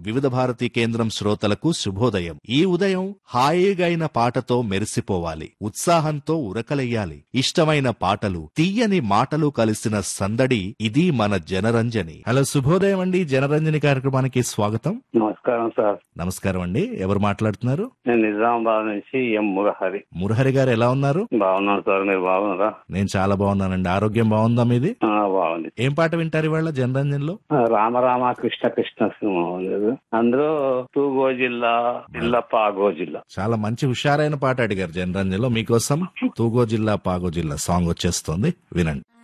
వివిధ భారతి కేంద్రం శ్రోతలకు శుభోదయం ఈ ఉదయం హాయిగైన పాటతో మెరిసిపోవాలి ఉత్సాహంతో ఉరకలెయ్యాలి ఇష్టమైన పాటలు తీయని మాటలు కలిసిన సందడి ఇది మన జనరంజని హలో శుభోదయం అండి జనరంజని కార్యక్రమానికి స్వాగతం నమస్కారం సార్ నమస్కారం అండి ఎవరు మాట్లాడుతున్నారు నేను నిజామాబాద్ నుంచి ఎం మురహరి మురహరి గారు ఎలా ఉన్నారు బాగున్నాను సార్ మీరు బాగున్నారా నేను చాలా బాగున్నానండి ఆరోగ్యం బాగుందా మీది ఆ, బాగుంది ఏం పాట వింటారు ఇవాళ జనరంజన్లో ఆ, రామ రామ కృష్ణ కృష్ణ సినిమా లేదు అందులో తూగో జిల్లా జిల్లా పాగో జిల్లా చాలా మంచి హుషారైన పాట అడిగారు జనరంజన్లో మీకోసం తూగో జిల్లా పాగో జిల్లా సాంగ్ వచ్చేస్తుంది వినండి